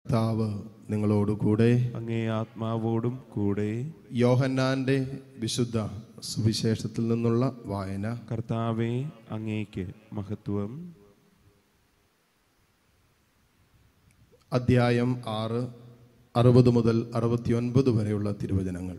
കർത്താവ് നിങ്ങളോടുകൂടെ അങ്ങേ ആത്മാവോടും കൂടെ യോഹന്നാന്റെ വിശുദ്ധ സുവിശേഷത്തിൽ നിന്നുള്ള വായന കർത്താവെ അങ്ങേക്ക് മഹത്വം അദ്ധ്യായം ആറ് അറുപത് മുതൽ അറുപത്തിയൊൻപത് വരെയുള്ള തിരുവചനങ്ങൾ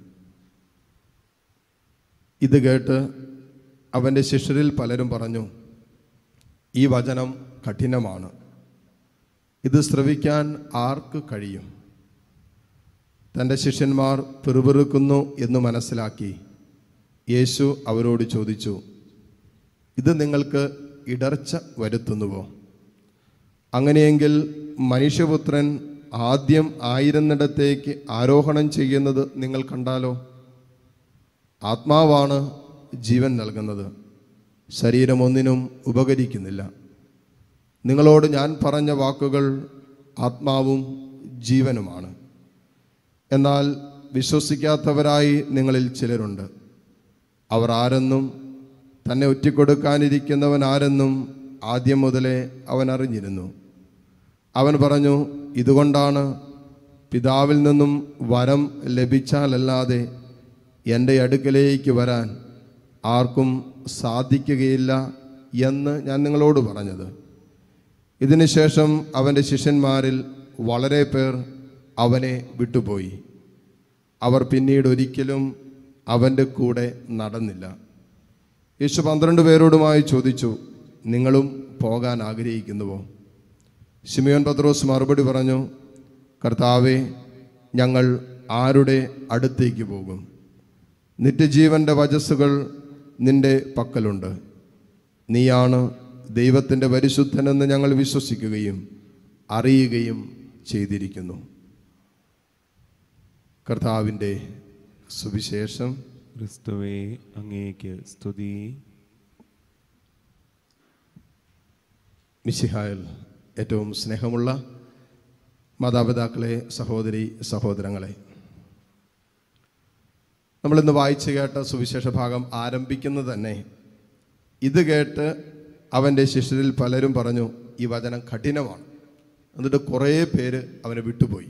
ഇത് കേട്ട് അവൻ്റെ ശിഷ്യരിൽ പലരും പറഞ്ഞു ഈ വചനം കഠിനമാണ് ഇത് ശ്രവിക്കാൻ ആർക്ക് കഴിയും തൻ്റെ ശിഷ്യന്മാർ പിറുപിറുക്കുന്നു എന്ന് മനസ്സിലാക്കി യേശു അവരോട് ചോദിച്ചു ഇത് നിങ്ങൾക്ക് ഇടർച്ച വരുത്തുന്നുവോ അങ്ങനെയെങ്കിൽ മനുഷ്യപുത്രൻ ആദ്യം ആയിരുന്നിടത്തേക്ക് ആരോഹണം ചെയ്യുന്നത് നിങ്ങൾ കണ്ടാലോ ആത്മാവാണ് ജീവൻ നൽകുന്നത് ശരീരം ഒന്നിനും ഉപകരിക്കുന്നില്ല നിങ്ങളോട് ഞാൻ പറഞ്ഞ വാക്കുകൾ ആത്മാവും ജീവനുമാണ് എന്നാൽ വിശ്വസിക്കാത്തവരായി നിങ്ങളിൽ ചിലരുണ്ട് അവർ ആരെന്നും തന്നെ ഒറ്റിക്കൊടുക്കാനിരിക്കുന്നവൻ ആരെന്നും ആദ്യം മുതലേ അവൻ അറിഞ്ഞിരുന്നു അവൻ പറഞ്ഞു ഇതുകൊണ്ടാണ് പിതാവിൽ നിന്നും വരം ലഭിച്ചാലല്ലാതെ എൻ്റെ അടുക്കലേക്ക് വരാൻ ആർക്കും സാധിക്കുകയില്ല എന്ന് ഞാൻ നിങ്ങളോട് പറഞ്ഞത് ഇതിനുശേഷം അവൻ്റെ ശിഷ്യന്മാരിൽ വളരെ പേർ അവനെ വിട്ടുപോയി അവർ പിന്നീട് ഒരിക്കലും അവൻ്റെ കൂടെ നടന്നില്ല യേശു പന്ത്രണ്ട് പേരോടുമായി ചോദിച്ചു നിങ്ങളും പോകാൻ ആഗ്രഹിക്കുന്നുവോ ശിമിയോൻ പത്രോസ് മറുപടി പറഞ്ഞു കർത്താവെ ഞങ്ങൾ ആരുടെ അടുത്തേക്ക് പോകും നിത്യജീവന്റെ വചസ്സുകൾ നിന്റെ പക്കലുണ്ട് നീയാണ് ദൈവത്തിൻ്റെ പരിശുദ്ധനെന്ന് ഞങ്ങൾ വിശ്വസിക്കുകയും അറിയുകയും ചെയ്തിരിക്കുന്നു കർത്താവിൻ്റെ സുവിശേഷം ക്രിസ്തുവെ അങ്ങേക്ക് സ്തുതി മിശിഹായിൽ ഏറ്റവും സ്നേഹമുള്ള മാതാപിതാക്കളെ സഹോദരി സഹോദരങ്ങളെ നമ്മളിന്ന് വായിച്ചു കേട്ട സുവിശേഷ ഭാഗം ആരംഭിക്കുന്നത് തന്നെ ഇത് കേട്ട് അവൻ്റെ ശിഷ്യരിൽ പലരും പറഞ്ഞു ഈ വചനം കഠിനമാണ് എന്നിട്ട് കുറേ പേര് അവനെ വിട്ടുപോയി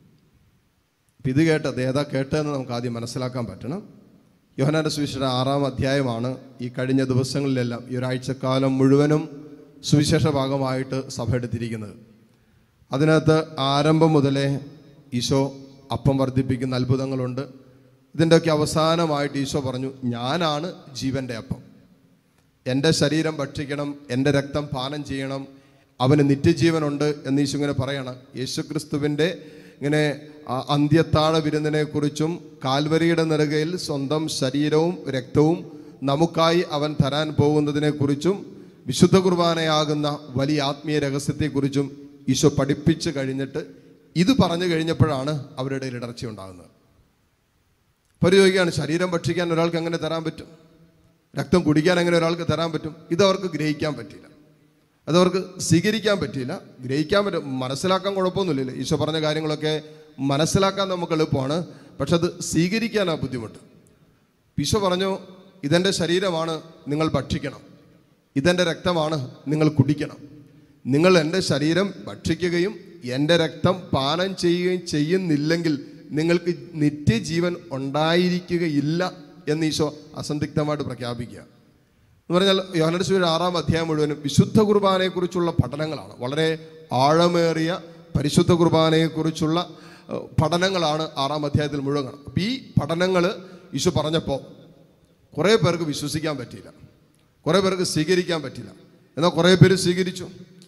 അപ്പം ഇത് കേട്ടത് ഏതാ കേട്ടതെന്ന് നമുക്ക് ആദ്യം മനസ്സിലാക്കാൻ പറ്റണം യോഹനാന്റെ സുവിശേഷ ആറാം അധ്യായമാണ് ഈ കഴിഞ്ഞ ദിവസങ്ങളിലെല്ലാം ഈ ഒരാഴ്ചക്കാലം മുഴുവനും സുവിശേഷ ഭാഗമായിട്ട് സഭ എടുത്തിരിക്കുന്നത് അതിനകത്ത് ആരംഭം മുതലേ ഈശോ അപ്പം വർദ്ധിപ്പിക്കുന്ന അത്ഭുതങ്ങളുണ്ട് ഇതിൻ്റെയൊക്കെ അവസാനമായിട്ട് ഈശോ പറഞ്ഞു ഞാനാണ് ജീവൻ്റെ അപ്പം എൻ്റെ ശരീരം ഭക്ഷിക്കണം എൻ്റെ രക്തം പാനം ചെയ്യണം അവന് നിത്യജീവനുണ്ട് എന്ന് ഈശോ ഇങ്ങനെ പറയണം യേശുക്രിസ്തുവിൻ്റെ ഇങ്ങനെ ആ അന്ത്യത്താഴ വിരുന്നിനെക്കുറിച്ചും കാൽവരിയുടെ നെറുകയിൽ സ്വന്തം ശരീരവും രക്തവും നമുക്കായി അവൻ തരാൻ പോകുന്നതിനെക്കുറിച്ചും വിശുദ്ധ കുർബാനയാകുന്ന വലിയ ആത്മീയ രഹസ്യത്തെക്കുറിച്ചും ഈശോ പഠിപ്പിച്ച് കഴിഞ്ഞിട്ട് ഇത് പറഞ്ഞു കഴിഞ്ഞപ്പോഴാണ് അവരുടെ ഇടയിൽ ഇടർച്ച ഉണ്ടാകുന്നത് അപ്പോൾ ചോദിക്കുകയാണ് ശരീരം ഭക്ഷിക്കാൻ ഒരാൾക്ക് എങ്ങനെ തരാൻ പറ്റും രക്തം കുടിക്കാൻ എങ്ങനെ ഒരാൾക്ക് തരാൻ പറ്റും ഇത് അവർക്ക് ഗ്രഹിക്കാൻ പറ്റില്ല അതവർക്ക് സ്വീകരിക്കാൻ പറ്റിയില്ല ഗ്രഹിക്കാൻ പറ്റും മനസ്സിലാക്കാൻ കുഴപ്പമൊന്നുമില്ലല്ലോ ഈശോ പറഞ്ഞ കാര്യങ്ങളൊക്കെ മനസ്സിലാക്കാൻ നമുക്ക് എളുപ്പമാണ് പക്ഷെ അത് സ്വീകരിക്കാനാണ് ബുദ്ധിമുട്ട് ഈശോ പറഞ്ഞു ഇതെൻ്റെ ശരീരമാണ് നിങ്ങൾ ഭക്ഷിക്കണം ഇതെൻ്റെ രക്തമാണ് നിങ്ങൾ കുടിക്കണം നിങ്ങൾ എൻ്റെ ശരീരം ഭക്ഷിക്കുകയും എൻ്റെ രക്തം പാനം ചെയ്യുകയും ചെയ്യുന്നില്ലെങ്കിൽ നിങ്ങൾക്ക് നിത്യജീവൻ ഉണ്ടായിരിക്കുകയില്ല എന്ന് ഈശോ അസന്ധിഗ്ധമായിട്ട് പ്രഖ്യാപിക്കുക എന്ന് പറഞ്ഞാൽ യോഹനയുടെ സുവിശേഷം ആറാം അധ്യായം മുഴുവനും വിശുദ്ധ കുർബാനയെക്കുറിച്ചുള്ള പഠനങ്ങളാണ് വളരെ ആഴമേറിയ പരിശുദ്ധ കുർബാനയെക്കുറിച്ചുള്ള ഏഹ്, പഠനങ്ങളാണ് ആറാം അധ്യായത്തിൽ മുഴുവൻ കാണുന്നത് അപ്പം ഈ പഠനങ്ങൾ ഈശോ പറഞ്ഞപ്പോൾ കുറേ പേർക്ക് വിശ്വസിക്കാൻ പറ്റിയില്ല കുറേ പേർക്ക് സ്വീകരിക്കാൻ പറ്റില്ല എന്നാൽ കുറേ പേര് സ്വീകരിച്ചു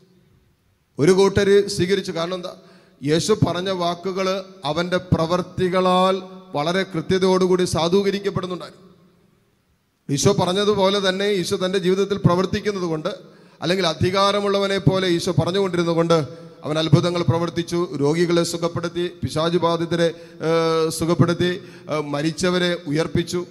ഒരു കൂട്ടര് സ്വീകരിച്ചു കാരണം എന്താ യേശു പറഞ്ഞ വാക്കുകൾ അവൻ്റെ പ്രവർത്തികളാൽ വളരെ കൃത്യതയോടുകൂടി സാധൂകരിക്കപ്പെടുന്നുണ്ടായിരുന്നു ഈശോ പറഞ്ഞതുപോലെ തന്നെ ഈശോ തൻ്റെ ജീവിതത്തിൽ പ്രവർത്തിക്കുന്നത് കൊണ്ട് അല്ലെങ്കിൽ അധികാരമുള്ളവനെ പോലെ ഈശോ പറഞ്ഞുകൊണ്ടിരുന്നത് കൊണ്ട് അവൻ അത്ഭുതങ്ങൾ പ്രവർത്തിച്ചു രോഗികളെ സുഖപ്പെടുത്തി പിശാചു ബാധിതരെ ഏഹ്, സുഖപ്പെടുത്തി ഏഹ്, മരിച്ചവരെ ഉയർപ്പിച്ചു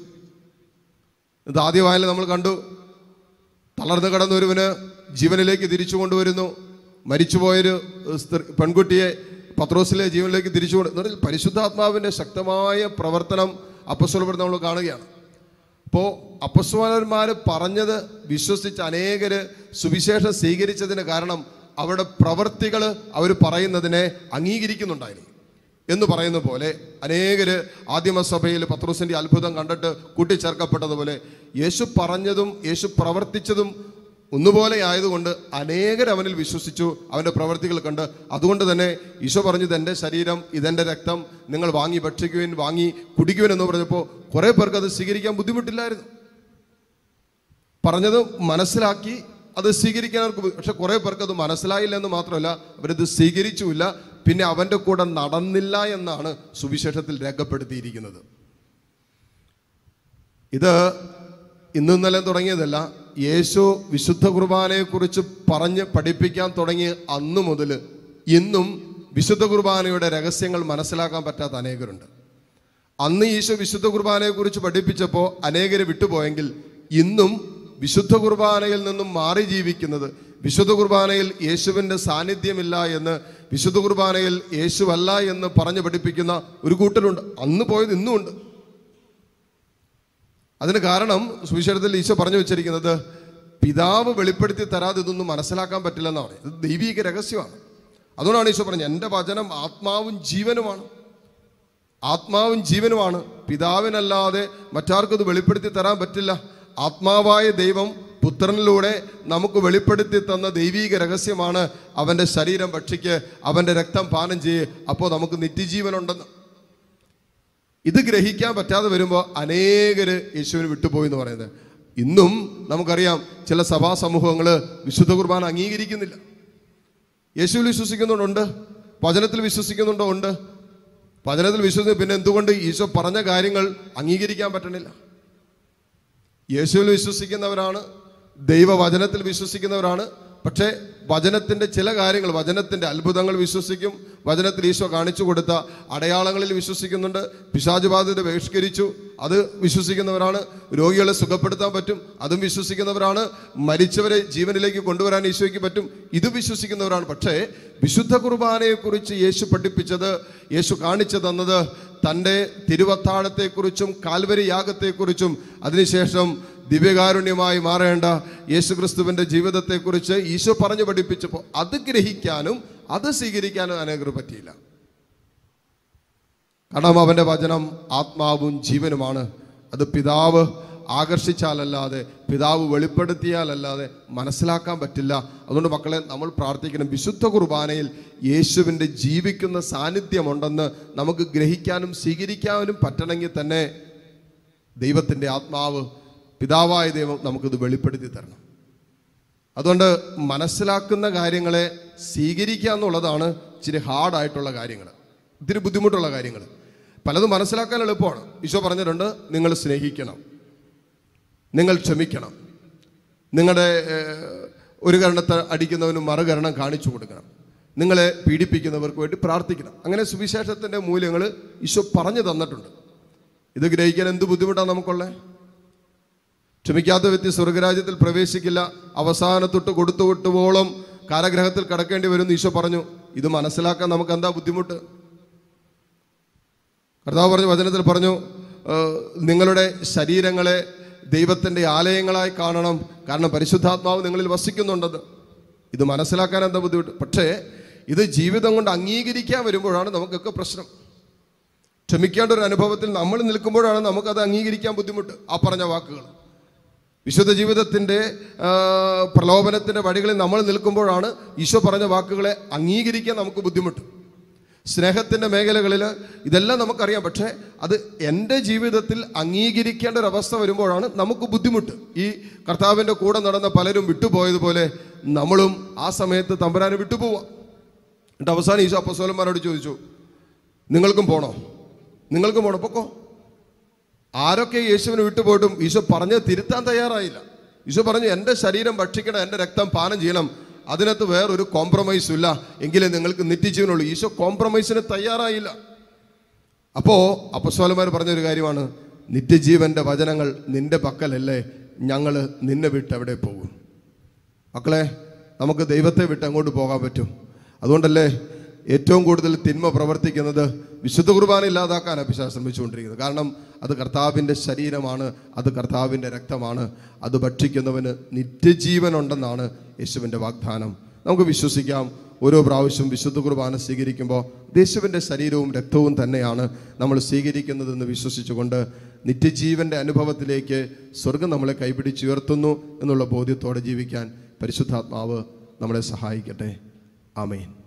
ഇത് ആദ്യമായാലും നമ്മൾ കണ്ടു തളർന്നു കിടന്ന ഒരുവന് ജീവനിലേക്ക് തിരിച്ചു കൊണ്ടുവരുന്നു മരിച്ചുപോയൊരു സ്ത്രീ പെൺകുട്ടിയെ പത്രോസിലെ ജീവനിലേക്ക് തിരിച്ചു കൊണ്ട് എന്ന് പറഞ്ഞാൽ പരിശുദ്ധാത്മാവിൻ്റെ ശക്തമായ പ്രവർത്തനം അപ്പസ്വലപ്പെടുന്ന നമ്മൾ കാണുകയാണ് അപ്പോൾ അപ്പസ്വലന്മാർ പറഞ്ഞത് വിശ്വസിച്ച് അനേകര് സുവിശേഷം സ്വീകരിച്ചതിന് കാരണം അവരുടെ പ്രവൃത്തികൾ അവർ പറയുന്നതിനെ അംഗീകരിക്കുന്നുണ്ടായിരുന്നു എന്ന് പറയുന്ന പോലെ അനേകര് ആദിമസഭയിൽ പത്രോസിന്റെ അത്ഭുതം കണ്ടിട്ട് കൂട്ടിച്ചേർക്കപ്പെട്ടതുപോലെ യേശു പറഞ്ഞതും യേശു പ്രവർത്തിച്ചതും ഒന്നുപോലെ ആയതുകൊണ്ട് അനേകർ അവനിൽ വിശ്വസിച്ചു അവൻ്റെ പ്രവർത്തികൾ കണ്ട് അതുകൊണ്ട് തന്നെ ഈശോ പറഞ്ഞത് എൻ്റെ ശരീരം ഇതെൻ്റെ രക്തം നിങ്ങൾ വാങ്ങി ഭക്ഷിക്കുവിൻ വാങ്ങി കുടിക്കുവിൻ എന്ന് പറഞ്ഞപ്പോൾ കുറേ പേർക്ക് അത് സ്വീകരിക്കാൻ ബുദ്ധിമുട്ടില്ലായിരുന്നു പറഞ്ഞത് മനസ്സിലാക്കി അത് സ്വീകരിക്കാൻ അവർക്ക് ബു- പക്ഷെ കുറേ പേർക്ക് അത് മനസ്സിലായില്ല എന്ന് മാത്രമല്ല അവരത് സ്വീകരിച്ചുമില്ല പിന്നെ അവൻ്റെ കൂടെ നടന്നില്ല എന്നാണ് സുവിശേഷത്തിൽ രേഖപ്പെടുത്തിയിരിക്കുന്നത് ഇത് ഇന്നും ഇന്നലെ തുടങ്ങിയതല്ല യേശു വിശുദ്ധ കുർബാനയെക്കുറിച്ച് പറഞ്ഞ് പഠിപ്പിക്കാൻ തുടങ്ങിയ അന്നു മുതൽ ഇന്നും വിശുദ്ധ കുർബാനയുടെ രഹസ്യങ്ങൾ മനസ്സിലാക്കാൻ പറ്റാത്ത അനേകരുണ്ട് അന്ന് ഈശോ വിശുദ്ധ കുർബാനയെക്കുറിച്ച് പഠിപ്പിച്ചപ്പോൾ അനേകരെ വിട്ടുപോയെങ്കിൽ ഇന്നും വിശുദ്ധ കുർബാനയിൽ നിന്നും മാറി ജീവിക്കുന്നത് വിശുദ്ധ കുർബാനയിൽ യേശുവിൻ്റെ സാന്നിധ്യമില്ല എന്ന് വിശുദ്ധ കുർബാനയിൽ യേശുവല്ല എന്ന് പറഞ്ഞു പഠിപ്പിക്കുന്ന ഒരു കൂട്ടരുണ്ട് അന്ന് പോയത് ഇന്നും ഉണ്ട് അതിന് കാരണം സുവിശേഷത്തിൽ ഈശോ പറഞ്ഞു വെച്ചിരിക്കുന്നത് പിതാവ് വെളിപ്പെടുത്തി തരാതെ ഇതൊന്നും മനസ്സിലാക്കാൻ പറ്റില്ലെന്നാണ് പറയുന്നത് ഇത് ദൈവീക രഹസ്യമാണ് അതുകൊണ്ടാണ് ഈശോ പറഞ്ഞത് എൻ്റെ വചനം ആത്മാവും ജീവനുമാണ് ആത്മാവും ജീവനുമാണ് പിതാവിനല്ലാതെ മറ്റാർക്കും ഇത് വെളിപ്പെടുത്തി തരാൻ പറ്റില്ല ആത്മാവായ ദൈവം പുത്രനിലൂടെ നമുക്ക് വെളിപ്പെടുത്തി തന്ന ദൈവീക രഹസ്യമാണ് അവൻ്റെ ശരീരം ഭക്ഷിക്ക് അവൻ്റെ രക്തം പാനം ചെയ്യ് അപ്പോൾ നമുക്ക് നിത്യജീവനുണ്ടെന്ന് ഇത് ഗ്രഹിക്കാൻ പറ്റാതെ വരുമ്പോൾ അനേകര് യേശുവിന് വിട്ടുപോയി എന്ന് പറയുന്നത് ഇന്നും നമുക്കറിയാം ചില സഭാ സമൂഹങ്ങൾ വിശുദ്ധ കുർബാന അംഗീകരിക്കുന്നില്ല യേശുവിൽ വിശ്വസിക്കുന്നുണ്ട് വചനത്തിൽ വിശ്വസിക്കുന്നുണ്ടോ ഉണ്ട് വചനത്തിൽ വിശ്വസിക്കുന്നു പിന്നെ എന്തുകൊണ്ട് ഈശോ പറഞ്ഞ കാര്യങ്ങൾ അംഗീകരിക്കാൻ പറ്റണില്ല യേശുവിൽ വിശ്വസിക്കുന്നവരാണ് ദൈവവചനത്തിൽ വിശ്വസിക്കുന്നവരാണ് പക്ഷേ വചനത്തിൻ്റെ ചില കാര്യങ്ങൾ വചനത്തിൻ്റെ അത്ഭുതങ്ങൾ വിശ്വസിക്കും വചനത്തിൽ ഈശോ കാണിച്ചു കൊടുത്ത അടയാളങ്ങളിൽ വിശ്വസിക്കുന്നുണ്ട് പിശാച് ബാധ്യത ബഹിഷ്കരിച്ചു അത് വിശ്വസിക്കുന്നവരാണ് രോഗികളെ സുഖപ്പെടുത്താൻ പറ്റും അതും വിശ്വസിക്കുന്നവരാണ് മരിച്ചവരെ ജീവനിലേക്ക് കൊണ്ടുവരാൻ ഈശോയ്ക്ക് പറ്റും ഇത് വിശ്വസിക്കുന്നവരാണ് പക്ഷേ വിശുദ്ധ കുർബാനയെക്കുറിച്ച് യേശു പഠിപ്പിച്ചത് യേശു കാണിച്ചു തന്നത് തൻ്റെ തിരുവത്താഴത്തെക്കുറിച്ചും കാൽവരി യാഗത്തെക്കുറിച്ചും അതിനുശേഷം ദിവ്യകാരുണ്യമായി മാറേണ്ട യേശുക്രിസ്തുവിൻ്റെ ജീവിതത്തെക്കുറിച്ച് ഈശോ പറഞ്ഞു പഠിപ്പിച്ചപ്പോൾ അത് ഗ്രഹിക്കാനും അത് സ്വീകരിക്കാനും അനേകർ പറ്റിയില്ല കാരണം അവൻ്റെ വചനം ആത്മാവും ജീവനുമാണ് അത് പിതാവ് ആകർഷിച്ചാലല്ലാതെ പിതാവ് വെളിപ്പെടുത്തിയാലല്ലാതെ മനസ്സിലാക്കാൻ പറ്റില്ല അതുകൊണ്ട് മക്കളെ നമ്മൾ പ്രാർത്ഥിക്കണം വിശുദ്ധ കുർബാനയിൽ യേശുവിൻ്റെ ജീവിക്കുന്ന സാന്നിധ്യമുണ്ടെന്ന് നമുക്ക് ഗ്രഹിക്കാനും സ്വീകരിക്കാനും പറ്റണമെങ്കിൽ തന്നെ ദൈവത്തിൻ്റെ ആത്മാവ് പിതാവായ ദൈവം നമുക്കിത് വെളിപ്പെടുത്തി തരണം അതുകൊണ്ട് മനസ്സിലാക്കുന്ന കാര്യങ്ങളെ സ്വീകരിക്കുക എന്നുള്ളതാണ് ഇച്ചിരി ഹാർഡായിട്ടുള്ള കാര്യങ്ങൾ ഇത്തിരി ബുദ്ധിമുട്ടുള്ള കാര്യങ്ങൾ പലതും മനസ്സിലാക്കാൻ എളുപ്പമാണ് ഈശോ പറഞ്ഞിട്ടുണ്ട് നിങ്ങൾ സ്നേഹിക്കണം നിങ്ങൾ ക്ഷമിക്കണം നിങ്ങളുടെ ഏഹ്, ഒരു കരണത്തെ അടിക്കുന്നവന് മറുകരണം കാണിച്ചു കൊടുക്കണം നിങ്ങളെ പീഡിപ്പിക്കുന്നവർക്ക് വേണ്ടി പ്രാർത്ഥിക്കണം അങ്ങനെ സുവിശേഷത്തിൻ്റെ മൂല്യങ്ങൾ ഈശോ പറഞ്ഞു തന്നിട്ടുണ്ട് ഇത് ഗ്രഹിക്കാൻ എന്ത് ബുദ്ധിമുട്ടാണ് നമുക്കുള്ളത് ക്ഷമിക്കാത്ത വ്യക്തി സ്വർഗരാജ്യത്തിൽ പ്രവേശിക്കില്ല അവസാനത്തൊട്ട് കൊടുത്തു വിട്ടുവോളം കാരാഗ്രഹത്തിൽ കടക്കേണ്ടി വരുമെന്ന് ഈശോ പറഞ്ഞു ഇത് മനസ്സിലാക്കാൻ നമുക്ക് എന്താ ബുദ്ധിമുട്ട് കർത്താവ് പറഞ്ഞു വചനത്തിൽ പറഞ്ഞു "ഏഹ്, നിങ്ങളുടെ ശരീരങ്ങളെ ദൈവത്തിൻ്റെ ആലയങ്ങളായി കാണണം കാരണം പരിശുദ്ധാത്മാവ് നിങ്ങളിൽ വസിക്കുന്നുണ്ടെന്ന് ഇത് മനസ്സിലാക്കാൻ എന്താ ബുദ്ധിമുട്ട് പക്ഷേ ഇത് ജീവിതം കൊണ്ട് അംഗീകരിക്കാൻ വരുമ്പോഴാണ് നമുക്കൊക്കെ പ്രശ്നം ക്ഷമിക്കേണ്ട ഒരു അനുഭവത്തിൽ നമ്മൾ നിൽക്കുമ്പോഴാണ് നമുക്കത് അംഗീകരിക്കാൻ ബുദ്ധിമുട്ട് ആ പറഞ്ഞ വാക്കുകൾ വിശുദ്ധ ജീവിതത്തിൻ്റെ പ്രലോഭനത്തിൻ്റെ വഴികളിൽ നമ്മൾ നിൽക്കുമ്പോഴാണ് ഈശോ പറഞ്ഞ വാക്കുകളെ അംഗീകരിക്കാൻ നമുക്ക് ബുദ്ധിമുട്ട് സ്നേഹത്തിൻ്റെ മേഖലകളിൽ ഇതെല്ലാം നമുക്കറിയാം പക്ഷേ അത് എൻ്റെ ജീവിതത്തിൽ അംഗീകരിക്കേണ്ട ഒരു അവസ്ഥ വരുമ്പോഴാണ് നമുക്ക് ബുദ്ധിമുട്ട് ഈ കർത്താവിൻ്റെ കൂടെ നടന്ന പലരും വിട്ടുപോയതുപോലെ നമ്മളും ആ സമയത്ത് തമ്പുരാനെ വിട്ടുപോവാം എന്നിട്ട് അവസാനം ഈശോ അപ്പസോലന്മാരോട് ചോദിച്ചു നിങ്ങൾക്കും പോണോ നിങ്ങൾക്കും പോണോ പൊക്കോ ആരൊക്കെ യേശുവിന് വിട്ടുപോയിട്ടും ഈശോ പറഞ്ഞ് തിരുത്താൻ തയ്യാറായില്ല ഈശോ പറഞ്ഞു എൻ്റെ ശരീരം ഭക്ഷിക്കണം എൻ്റെ രക്തം പാനം ചെയ്യണം അതിനകത്ത് വേറൊരു കോംപ്രമൈസും ഇല്ല എങ്കിലേ നിങ്ങൾക്ക് നിത്യജീവനുള്ളൂ ഈശോ കോംപ്രമൈസിന് തയ്യാറായില്ല അപ്പോൾ അപ്പസ്വലന്മാർ പറഞ്ഞൊരു കാര്യമാണ് നിത്യജീവന്റെ വചനങ്ങൾ നിന്റെ പക്കലല്ലേ ഞങ്ങൾ നിന്നെ വിട്ട് എവിടെ പോകും മക്കളെ നമുക്ക് ദൈവത്തെ വിട്ട് അങ്ങോട്ട് പോകാൻ പറ്റും അതുകൊണ്ടല്ലേ ഏറ്റവും കൂടുതൽ തിന്മ പ്രവർത്തിക്കുന്നത് വിശുദ്ധ കുർബാന ഇല്ലാതാക്കാനാണ് പിശാച് ശ്രമിച്ചുകൊണ്ടിരിക്കുന്നത് കാരണം അത് കർത്താവിൻ്റെ ശരീരമാണ് അത് കർത്താവിൻ്റെ രക്തമാണ് അത് ഭക്ഷിക്കുന്നവന് നിത്യജീവനുണ്ടെന്നാണ് യേശുവിൻ്റെ വാഗ്ദാനം നമുക്ക് വിശ്വസിക്കാം ഓരോ പ്രാവശ്യം വിശുദ്ധ കുർബാന സ്വീകരിക്കുമ്പോൾ യേശുവിൻ്റെ ശരീരവും രക്തവും തന്നെയാണ് നമ്മൾ സ്വീകരിക്കുന്നതെന്ന് വിശ്വസിച്ചുകൊണ്ട് നിത്യജീവൻ്റെ അനുഭവത്തിലേക്ക് സ്വർഗം നമ്മളെ കൈപിടിച്ചുയർത്തുന്നു എന്നുള്ള ബോധ്യത്തോടെ ജീവിക്കാൻ പരിശുദ്ധാത്മാവ് നമ്മളെ സഹായിക്കട്ടെ ആമേൻ